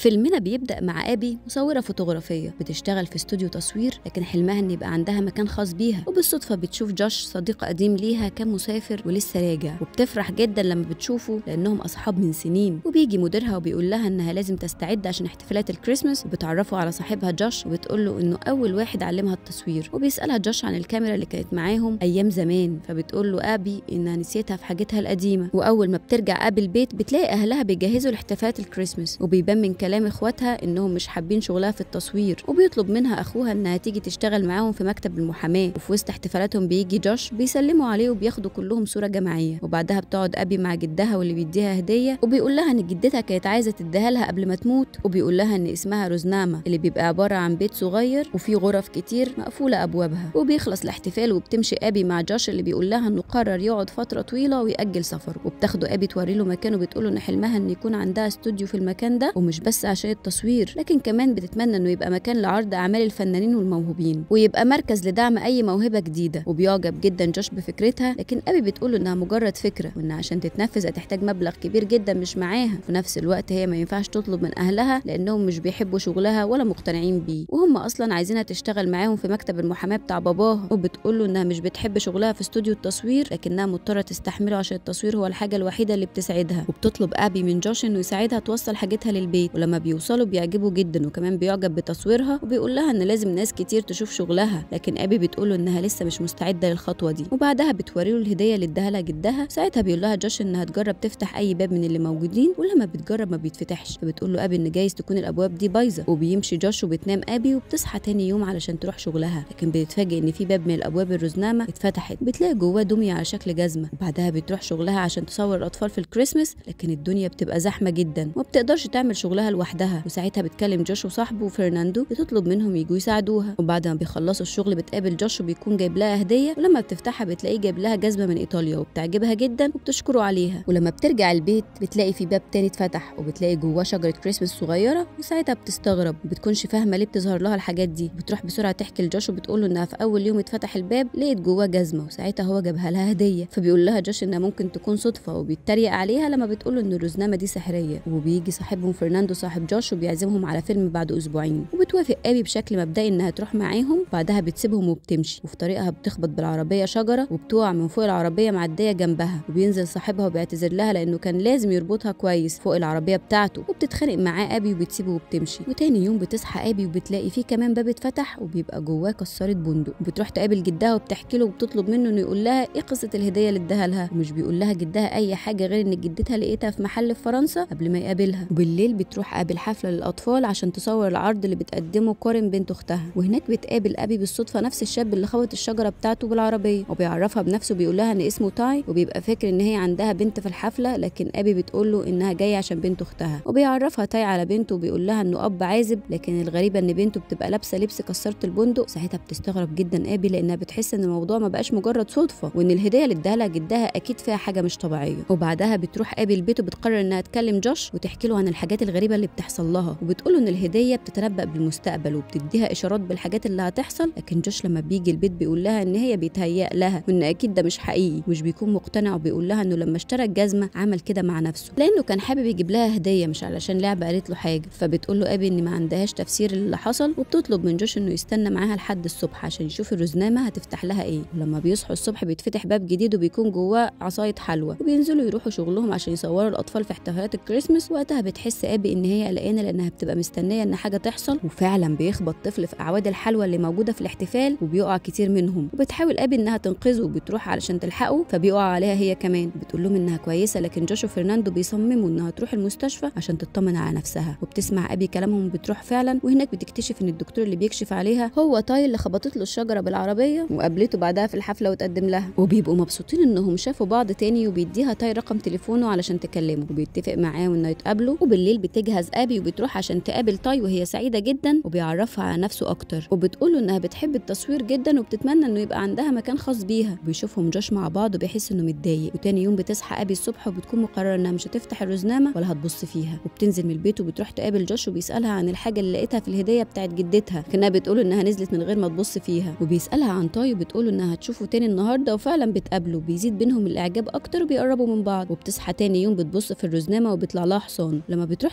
فيلمنا بيبدأ مع أبي مصورة فوتوغرافية بتشتغل في استوديو تصوير لكن حلمها إن يبقى عندها مكان خاص بيها وبالصدفة بتشوف جوش صديق قديم ليها كان مسافر ولسه راجع وبتفرح جدا لما بتشوفه لأنهم أصحاب من سنين وبيجي مديرها وبيقول لها إنها لازم تستعد عشان احتفالات الكريسماس وبتعرفه على صاحبها جوش وبتقول له إنه أول واحد علمها التصوير وبيسألها جوش عن الكاميرا اللي كانت معاهم أيام زمان فبتقول له أبي إنها نسيتها في حاجتها القديمة وأول ما بترجع أبي البيت بتلاقي أهلها بيجهزوا لاحتفالات الكريسماس وبيبان من كلام إخواتها إنهم مش حابين شغلها في التصوير وبيطلب منها أخوها إنها تيجي تشتغل معاهم في مكتب المحاماة وفي وسط احتفالاتهم بيجي جوش بيسلموا عليه وبياخدوا كلهم صورة جماعية وبعدها بتقعد أبي مع جدها واللي بيديها هدية وبيقول لها إن جدتها كانت عايزة تديها لها قبل ما تموت وبيقول لها إن اسمها روزنامة اللي بيبقى عبارة عن بيت صغير وفيه غرف كتير مقفولة أبوابها وبيخلص الاحتفال وبتمشي أبي مع جوش اللي بيقول لها إنه قرر يقعد فترة طويلة ويأجل سفره وبتاخده أبي توري له مكانه وبتقول إن حلمها إن يكون عندها استوديو في المكان ده ومش بس عشان التصوير لكن كمان بتتمنى إنه يبقى مكان لعرض أعمال الفنانين والموهوبين ويبقى مركز لدعم أي موهبة جديدة وبيعجب جدا جوش بفكرتها لكن أبي بتقول إنها مجرد فكرة وإن عشان تتنفذ هتحتاج مبلغ كبير جدا مش معاها في نفس الوقت هي ما ينفعش تطلب من أهلها لأنهم مش بيحبوا شغلها ولا مقتنعين بيه وهم أصلا عايزينها تشتغل معاهم في مكتب المحاماة بتاع باباها وبتقول له إنها مش بتحب شغلها في استوديو التصوير لكنها مضطرة تستحمله عشان التصوير هو الحاجة الوحيدة اللي بتسعدها وبتطلب أبي من جوش إنه يساعدها توصل حاجتها للبيت ولما بيوصلوا بيعجبه جدا وكمان بيعجب بتصويرها وبيقول لها إن لازم ناس كتير تشوف شغلها لكن أبي بتقول له إنها لسه مش مستعدة للخطوة دي وبعدها بتوري له الهدية اللي اداها لها جدها ساعتها بيقول لها جوش إنها تجرب تفتح أي باب من اللي موجودين ولما بتجرب ما بيتفتحش فبتقول له أبي إن جايز تكون الأبواب دي بايظة وبيمشي جوش وبتنام أبي وبتصحى تاني يوم علشان تروح شغلها لكن بتتفاجئ إن في باب من الأبواب الرزنامة اتفتحت بتلاقي جواه دمية على شكل جزمة وبعدها بتروح شغلها عشان تصور الأطفال في الكريسماس لكن الدنيا بتبقى زحمة جدا وما بتقدرش تعمل شغلها لوحدها وساعتها بتكلم جوش وصاحبه فرناندو بتطلب منهم يجوا يساعدوها وبعد ما بيخلصوا الشغل بتقابل جوش وبيكون جايب لها هدية ولما بتفتحها بتلاقيه جايب لها جزمة من إيطاليا وبتعجبها جدا وبتشكره عليها ولما بترجع البيت بتلاقي في باب تاني اتفتح وبتلاقي جواه شجرة كريسماس صغيرة وساعتها بتستغرب وبتكونش فاهمة ليه بتظهر لها الحاجات دي بتروح بسرعة تحكي لجوش وبتقول له إنها في أول يوم اتفتح الباب لقيت جواه جزمة وساعتها هو جابها لها هدية فبيقول لها جوش إنها ممكن تكون صدفة وبيتريق عليها لما بتقول له إن الرزنامة دي سحرية وبيجي صاحبهم فرناندو صاحب جوش وبيعزمهم على فيلم بعد أسبوعين وبتوافق أبي بشكل مبدئي إنها تروح معاهم بعدها بتسيبهم وبتمشي وفي طريقها بتخبط بالعربية شجرة وبتقع من فوق العربية معدية جنبها وبينزل صاحبها وبيعتذر لها لأنه كان لازم يربطها كويس فوق العربية بتاعته وبتتخانق معاه أبي وبتسيبه وبتمشي وتاني يوم بتصحى أبي وبتلاقي فيه كمان باب اتفتح وبيبقى جواه كسارة بندق وبتروح تقابل جدها وبتحكي له وبتطلب منه إنه يقول لها إيه قصة الهدية اللي اداها لها ومش بيقول لها جدها أي حاجة غير إن جدتها لقيتها في محل في فرنسا قبل ما يقابلها وبالليل بتروح قابل حفلة للأطفال عشان تصور العرض اللي بتقدمه كورين بنت أختها وهناك بتقابل أبي بالصدفة نفس الشاب اللي خبط الشجرة بتاعته بالعربية وبيعرفها بنفسه بيقول لها إن اسمه تاي وبيبقى فاكر إن هي عندها بنت في الحفلة لكن أبي بتقول له إنها جاية عشان بنت أختها وبيعرفها تاي على بنته وبيقول لها إنه أب عازب لكن الغريبة إن بنته بتبقى لابسة لبس كسرت البندق ساعتها بتستغرب جدا أبي لأنها بتحس إن الموضوع ما بقاش مجرد صدفة وإن الهدية اللي اداها لها جدها أكيد فيها حاجة مش طبيعية وبعدها بتروح أبي البيت وبتقرر إنها تكلم جوش وتحكي له عن الحاجات الغريبة اللي بتحصل لها وبتقول له إن الهدية بتتنبأ بالمستقبل وبتديها إشارات بالحاجات اللي هتحصل لكن جوش لما بيجي البيت بيقول لها إن هي بيتهيأ لها وإن أكيد ده مش حقيقي مش بيكون مقتنع وبيقول لها إنه لما اشترى الجزمة عمل كده مع نفسه لأنه كان حابب يجيب لها هدية مش علشان لعبة قالت له حاجة فبتقول له أبي إن ما عندهاش تفسير اللي حصل وبتطلب من جوش إنه يستنى معاها لحد الصبح عشان يشوف الرزنامة هتفتح لها إيه ولما بيصحوا الصبح بيتفتح باب جديد وبيكون جواه عصاية حلوى وبينزلوا يروحوا شغلهم عشان يصوروا الأطفال في احتفالات الكريسماس وقتها بتحس أبي إن هي قلقانة لأنها بتبقى مستنية إن حاجة تحصل وفعلا بيخبط طفل في أعواد الحلوى اللي موجودة في الاحتفال وبيقع كتير منهم وبتحاول أبي إنها تنقذه وبتروح علشان تلحقه فبيقع عليها هي كمان بتقول لهم إنها كويسة لكن جوش وفرناندو بيصمموا إنها تروح المستشفى عشان تطمن على نفسها وبتسمع أبي كلامهم وبتروح فعلا وهناك بتكتشف إن الدكتور اللي بيكشف عليها هو تاي اللي خبطت له الشجرة بالعربية وقابلته بعدها في الحفلة وتقدم لها وبيبقوا مبسوطين إنهم شافوا بعض تاني وبيديها تاي رقم تليفونه علشان تكلمه وبيتفق معاه إنه يتقابلوا وبالليل بتجهز أبي وبتروح عشان تقابل تاي وهي سعيدة جدا وبيعرفها على نفسه أكتر وبتقوله إنها بتحب التصوير جدا وبتتمنى إنه يبقى عندها مكان خاص بيها وبيشوفهم جوش مع بعض وبيحس إنه متضايق وتاني يوم بتصحى أبي الصبح وبتكون مقررة إنها مش هتفتح الرزنامة ولا هتبص فيها وبتنزل من البيت وبتروح تقابل جوش وبيسألها عن الحاجة اللي لقيتها في الهدية بتاعت جدتها كأنها بتقول إنها نزلت من غير ما تبص فيها وبيسألها عن تاي وبتقول إنها هتشوفه تاني النهاردة وفعلا بتقابله بيزيد بينهم الإعجاب أكتر وبيقربوا من بعض وبتصحى تاني يوم بتبص في الرزنامة وبيطلع لها حصان لما بتروح تقابل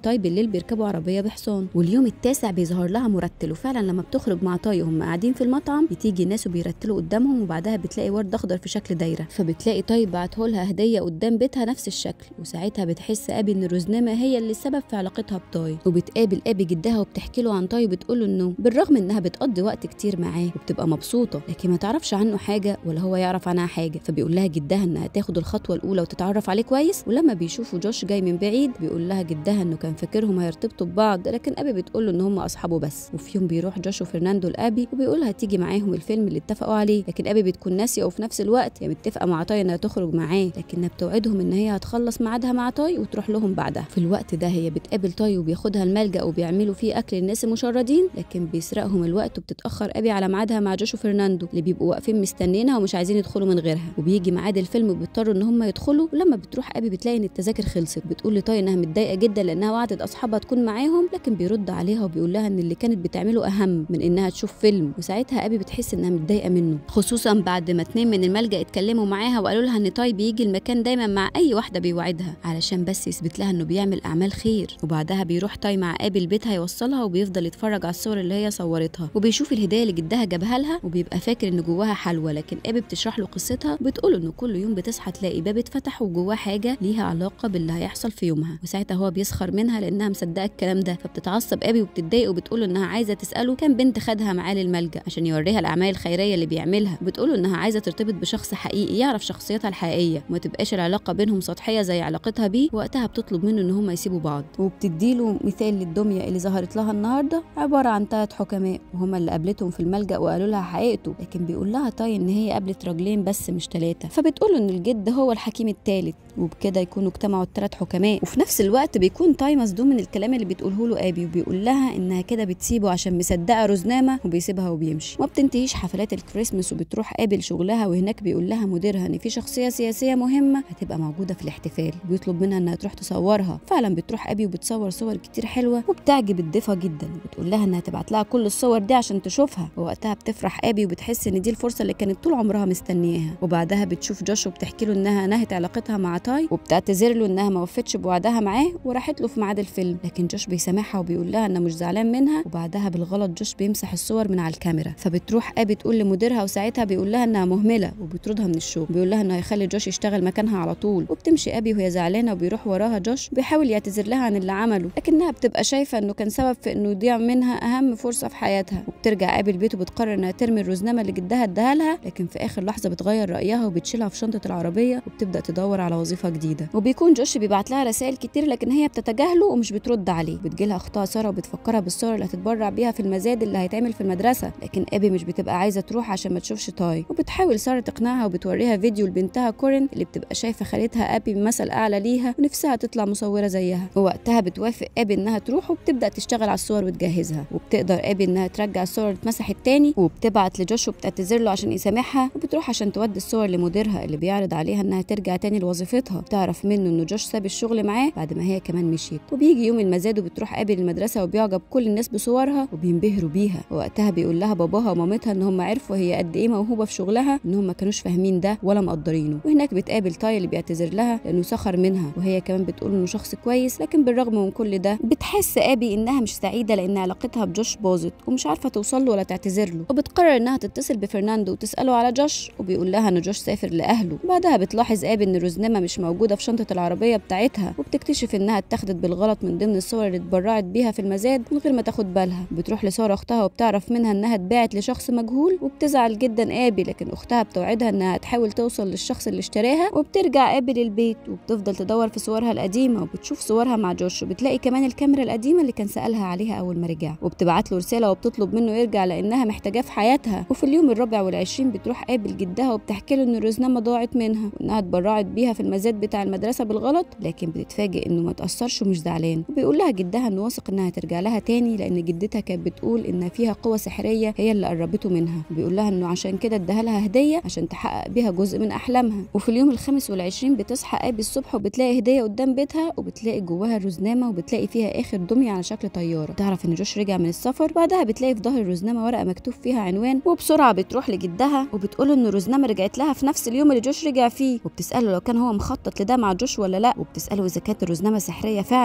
تاي بالليل بيركبوا عربيه بحصان واليوم التاسع بيظهر لها مرتل وفعلا لما بتخرج مع تاي وهم قاعدين في المطعم بتيجي ناس وبيرتلوا قدامهم وبعدها بتلاقي ورد اخضر في شكل دايره فبتلاقي تاي بعته لها هديه قدام بيتها نفس الشكل وساعتها بتحس ابي ان روزنامه هي اللي السبب في علاقتها بتاي وبتقابل ابي جدها وبتحكي له عن تاي وبتقول له انه بالرغم انها بتقضي وقت كتير معاه وبتبقى مبسوطه لكن ما تعرفش عنه حاجه ولا هو يعرف عنها حاجه فبيقول لها جدها انها تاخد الخطوه الاولى وتتعرف عليه كويس ولما بيشوفوا جوش جاي من بعيد بيقول لها جدها انه كان فاكرهم هيرتبطوا ببعض لكن ابي بتقول له ان هم اصحابه بس وفي يوم بيروح جوش وفرناندو لابي وبيقول لها تيجي معاهم الفيلم اللي اتفقوا عليه لكن ابي بتكون ناسيه وفي نفس الوقت هي متفقه مع تاي انها تخرج معاه لكنها بتوعدهم ان هي هتخلص ميعادها مع تاي وتروح لهم بعدها في الوقت ده هي بتقابل تاي وبياخدها الملجا وبيعملوا فيه اكل للناس المشردين لكن بيسرقهم الوقت وبتتاخر ابي على ميعادها مع جوش وفرناندو اللي بيبقوا واقفين مستنينها ومش عايزين يدخلوا من غيرها وبيجي ميعاد الفيلم وبيضطروا ان هم يدخلوا ولما بتروح ابي بتلاقي ان التذاكر خلصت بتقول لتاي انها متضايقه جدا لانها وعدت اصحابها تكون معاهم لكن بيرد عليها وبيقول لها ان اللي كانت بتعمله اهم من انها تشوف فيلم وساعتها ابي بتحس انها متضايقه منه خصوصا بعد ما اتنين من الملجا اتكلموا معاها وقالوا لها ان تاي بيجي المكان دايما مع اي واحده بيوعدها علشان بس يثبت لها انه بيعمل اعمال خير وبعدها بيروح تاي مع ابي البيت هيوصلها وبيفضل يتفرج على الصور اللي هي صورتها وبيشوف الهدايا اللي جدها جابها لها وبيبقى فاكر ان جواها حلوى لكن ابي بتشرح له قصتها بتقول انه كل يوم بتصحى تلاقي باب اتفتح وجواه حاجه ليها علاقه باللي هيحصل في يومها وساعتها هو بيسخر منها لانها مصدقه الكلام ده فبتتعصب ابي وبتتضايق وبتقول انها عايزه تساله كام بنت خدها معاه للملجا عشان يوريها الاعمال الخيريه اللي بيعملها بتقول انها عايزه ترتبط بشخص حقيقي يعرف شخصيتها الحقيقيه وما تبقاش العلاقه بينهم سطحيه زي علاقتها بيه وقتها بتطلب منه ان هم يسيبوا بعض وبتديله مثال للدميه اللي ظهرت لها النهارده عباره عن ثلاث حكماء وهما اللي قابلتهم في الملجا وقالوا لها حقيقته لكن بيقول لها تاي ان هي قابلت راجلين بس مش ثلاثه فبتقول ان الجد هو الحكيم الثالث وبكده يكونوا اجتمعوا الثلاث حكماء وفي نفس الوقت بيكون تاي مصدوم من الكلام اللي بتقوله له ابي وبيقول لها انها كده بتسيبه عشان مصدقه روزنامه وبيسيبها وبيمشي وما بتنتهيش حفلات الكريسماس وبتروح قابل شغلها وهناك بيقول لها مديرها ان في شخصيه سياسيه مهمه هتبقى موجوده في الاحتفال بيطلب منها انها تروح تصورها فعلا بتروح ابي وبتصور صور كتير حلوه وبتعجب الضيفه جدا وبتقول لها انها تبعت لها كل الصور دي عشان تشوفها ووقتها بتفرح ابي وبتحس ان دي الفرصه اللي كانت طول عمرها مستنياها وبعدها بتشوف جوش وبتحكي له انها نهت علاقتها مع تاي وبتعتذر له انها ما وفتش بوعدها معاه وراحت له في ميعاد الفيلم لكن جوش بيسامحها وبيقول لها انه مش زعلان منها وبعدها بالغلط جوش بيمسح الصور من على الكاميرا فبتروح ابي تقول لمديرها وساعتها بيقول لها انها مهمله وبتطردها من الشغل بيقول لها انه هيخلي جوش يشتغل مكانها على طول وبتمشي ابي وهي زعلانه وبيروح وراها جوش بيحاول يعتذر لها عن اللي عمله لكنها بتبقى شايفه انه كان سبب في انه يضيع منها اهم فرصه في حياتها وبترجع ابي البيت وبتقرر انها ترمي الرزنامه اللي جدها اداها لها لكن في اخر لحظه بتغير رايها وبتشيلها في شنطه العربيه وبتبدا تدور على وظيفه جديده وبيكون جوش بيبعت لها رسائل كتير لكن هي بتتجاهله ومش بترد عليه بتجيلها اختها ساره وبتفكرها بالصور اللي هتتبرع بيها في المزاد اللي هيتعمل في المدرسه لكن ابي مش بتبقى عايزه تروح عشان ما تشوفش تاي وبتحاول ساره تقنعها وبتوريها فيديو لبنتها كورين اللي بتبقى شايفه خالتها ابي بمثل اعلى ليها ونفسها تطلع مصوره زيها ووقتها بتوافق ابي انها تروح وبتبدا تشتغل على الصور وتجهزها وبتقدر ابي انها ترجع الصور اللي اتمسحت تاني وبتبعت لجوش وبتعتذر له عشان يسامحها وبتروح عشان تودي الصور لمديرها اللي بيعرض عليها انها ترجع تاني لوظيفتها بتعرف منه انه جوش ساب الشغل معاه بعد ما هي كمان مشيت وبيجي يوم المزاد وبتروح ابي المدرسه وبيعجب كل الناس بصورها وبينبهروا بيها ووقتها بيقول لها باباها ومامتها ان هم عرفوا هي قد ايه موهوبه في شغلها ان هم ما كانوش فاهمين ده ولا مقدرينه وهناك بتقابل تاي اللي بيعتذر لها لانه سخر منها وهي كمان بتقول انه شخص كويس لكن بالرغم من كل ده بتحس ابي انها مش سعيده لان علاقتها بجوش باظت ومش عارفه توصل له ولا تعتذر له وبتقرر انها تتصل بفرناندو وتساله على جوش وبيقول لها ان جوش سافر لاهله بعدها بتلاحظ ابي ان روزنامه مش موجوده في شنطه العربيه بتاعتها وبتكتشف انها اتاخدت بالغلط من ضمن الصور اللي اتبرعت بيها في المزاد من غير ما تاخد بالها بتروح لساره اختها وبتعرف منها انها اتباعت لشخص مجهول وبتزعل جدا ابي لكن اختها بتوعدها انها هتحاول توصل للشخص اللي اشتراها وبترجع ابي للبيت وبتفضل تدور في صورها القديمه وبتشوف صورها مع جوش وبتلاقي كمان الكاميرا القديمه اللي كان سالها عليها اول ما رجع وبتبعت له رساله وبتطلب منه يرجع لانها محتاجاه في حياتها وفي اليوم الرابع والعشرين بتروح قابل جدها وبتحكي له ان الرزنامه ضاعت منها وانها اتبرعت بيها في المزاد بتاع المدرسه بالغلط لكن بتتفاجئ انه ما تاثرش ومش زعلان وبيقول لها جدها انه واثق انها ترجع لها تاني لان جدتها كانت بتقول ان فيها قوه سحريه هي اللي قربته منها وبيقول لها انه عشان كده اداها لها هديه عشان تحقق بيها جزء من احلامها وفي اليوم الخامس والعشرين بتصحى ابي الصبح وبتلاقي هديه قدام بيتها وبتلاقي جواها الرزنامه وبتلاقي فيها اخر دميه على شكل طياره تعرف ان جوش رجع من السفر بعدها بتلاقي في ظهر الرزنامه ورقه مكتوب فيها عنوان وبسرعه بتروح لجدها وبتقول ان الرزنامه رجعت لها في نفس اليوم اللي جوش رجع فيه وبتساله لو كان هو مخطط لده مع جوش ولا لا وبتساله اذا كانت الرزنامه سحريه فعلا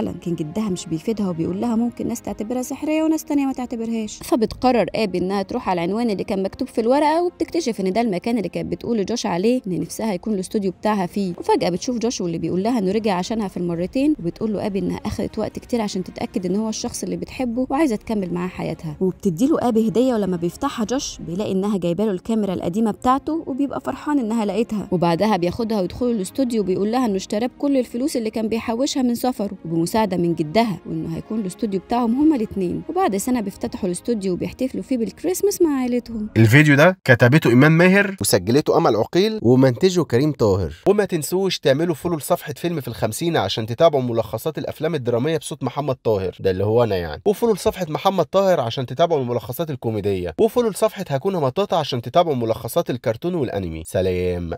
وفعلا كان جدها مش بيفيدها وبيقول لها ممكن ناس تعتبرها سحريه وناس تانية ما تعتبرهاش فبتقرر ابي انها تروح على العنوان اللي كان مكتوب في الورقه وبتكتشف ان ده المكان اللي كانت بتقول لجوش عليه ان نفسها يكون الاستوديو بتاعها فيه وفجاه بتشوف جوش واللي بيقول لها انه رجع عشانها في المرتين وبتقول له ابي انها اخذت وقت كتير عشان تتاكد ان هو الشخص اللي بتحبه وعايزه تكمل معاه حياتها وبتدي له ابي هديه ولما بيفتحها جوش بيلاقي انها جايبه له الكاميرا القديمه بتاعته وبيبقى فرحان انها لقيتها وبعدها بياخدها ويدخلوا الاستوديو وبيقول لها انه اشترى بكل الفلوس اللي كان بيحوشها من سفره وبمساعده من جدها وانه هيكون الاستوديو بتاعهم هما الاثنين وبعد سنه بيفتتحوا الاستوديو وبيحتفلوا فيه بالكريسماس مع عائلتهم الفيديو ده كتبته ايمان ماهر وسجلته امل عقيل ومنتجه كريم طاهر وما تنسوش تعملوا فولو لصفحه فيلم في الخمسين عشان تتابعوا ملخصات الافلام الدراميه بصوت محمد طاهر ده اللي هو انا يعني وفولو لصفحه محمد طاهر عشان تتابعوا الملخصات الكوميديه وفولو لصفحه هكون مطاطا عشان تتابعوا ملخصات الكرتون والانمي سلام